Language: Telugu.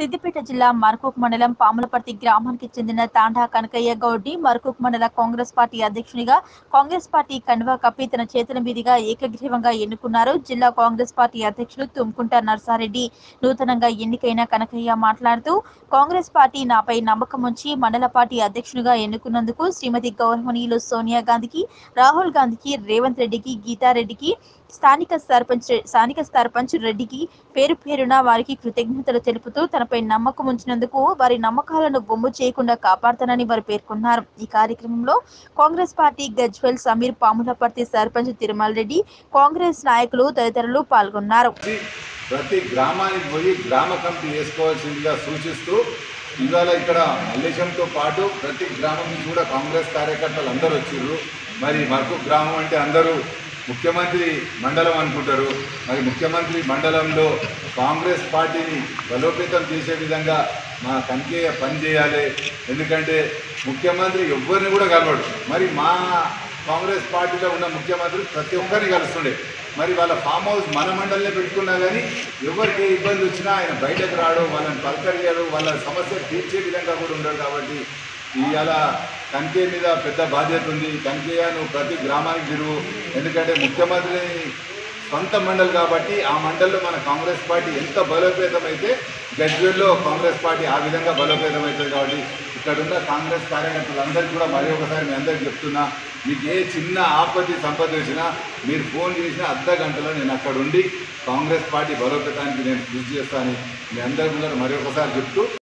సిద్దిపేట జిల్లా మర్కూక్ మండలం పాములపర్తి గ్రామానికి చెందిన తాండా కనకయ్య గౌడ్ని మర్కూక్ మండల కాంగ్రెస్ పార్టీ అధ్యక్షునిగా కాంగ్రెస్ పార్టీ కండువా కప్పి తన చేతుల మీదుగా ఏకగ్రీవంగా ఎన్నుకున్నారు జిల్లా కాంగ్రెస్ పార్టీ అధ్యక్షులు తుమ్కుంట నర్సారెడ్డి నూతనంగా ఎన్నికైన కనకయ్య మాట్లాడుతూ కాంగ్రెస్ పార్టీ నాపై నమ్మకం ఉంచి మండల పార్టీ అధ్యక్షునిగా ఎన్నుకున్నందుకు శ్రీమతి గౌరవనీయులు సోనియా గాంధీకి రాహుల్ గాంధీకి రేవంత్ రెడ్డికి గీతారెడ్డికి స్థానిక సర్పంచ్ స్థానిక సర్పంచ్ రెడ్డికి పేరు పేరున వారికి కృతజ్ఞతలు తెలుపుతూ తనపై నమ్మకం ఉంచినందుకు వారి నమ్మకాలను బొమ్ము చేయకుండా కాపాడతానని వారు పేర్కొన్నారు ఈ కార్యక్రమంలో Congress party Gajwel Sameer Pamulaparthi sarpanch Tirumala Reddy Congress నాయకులు తదితరులు పాల్గొన్నారు ప్రతి గ్రామానికి పోయి గ్రామ కమిటీ వేసుకోవాల్సిందిగా సూచిస్తూ ఇవాళ ఇక్కడ మల్లేశంతో పాటు ప్రతి గ్రామం నుంచి కూడా కాంగ్రెస్ కార్యకర్తలు అందరూ వచ్చిర్రు మరి మరకు గ్రామం అంటే అందరూ ముఖ్యమంత్రి మండలం అనుకుంటారు మరి ముఖ్యమంత్రి మండలంలో కాంగ్రెస్ పార్టీని బలోపేతం చేసే విధంగా మా కనికేయ పని చేయాలి ఎందుకంటే ముఖ్యమంత్రి ఎవ్వరిని కూడా కలవడు మరి మా కాంగ్రెస్ పార్టీలో ఉన్న ముఖ్యమంత్రి ప్రతి ఒక్కరిని కలుస్తుండే మరి వాళ్ళ ఫామ్ హౌస్ మన మండలినే పెట్టుకున్నా కానీ ఎవరికి ఏ ఇబ్బంది వచ్చినా ఆయన బయటకు రాడు వాళ్ళని పలకరియాడు వాళ్ళ సమస్య తీర్చే విధంగా కూడా ఉండడు కాబట్టి ఇవాళ కంకే మీద పెద్ద బాధ్యత ఉంది కంకేయ నువ్వు ప్రతి గ్రామానికి తిరుగు ఎందుకంటే ముఖ్యమంత్రి సొంత మండలి కాబట్టి ఆ మండలిలో మన కాంగ్రెస్ పార్టీ ఎంత బలోపేతం అయితే గజ్వేల్లో కాంగ్రెస్ పార్టీ ఆ విధంగా బలోపేతం అవుతుంది కాబట్టి ఇక్కడ ఉన్న కాంగ్రెస్ కార్యకర్తలందరికీ కూడా మరి ఒకసారి మీ అందరికి చెప్తున్నా మీకు ఏ చిన్న ఆపత్తి సంపద వచ్చినా మీరు ఫోన్ చేసిన అర్ధ గంటలో నేను అక్కడ ఉండి కాంగ్రెస్ పార్టీ బలోపేతానికి నేను కృషి చేస్తానని మీ అందరి ముందర మరి ఒకసారి చెప్తూ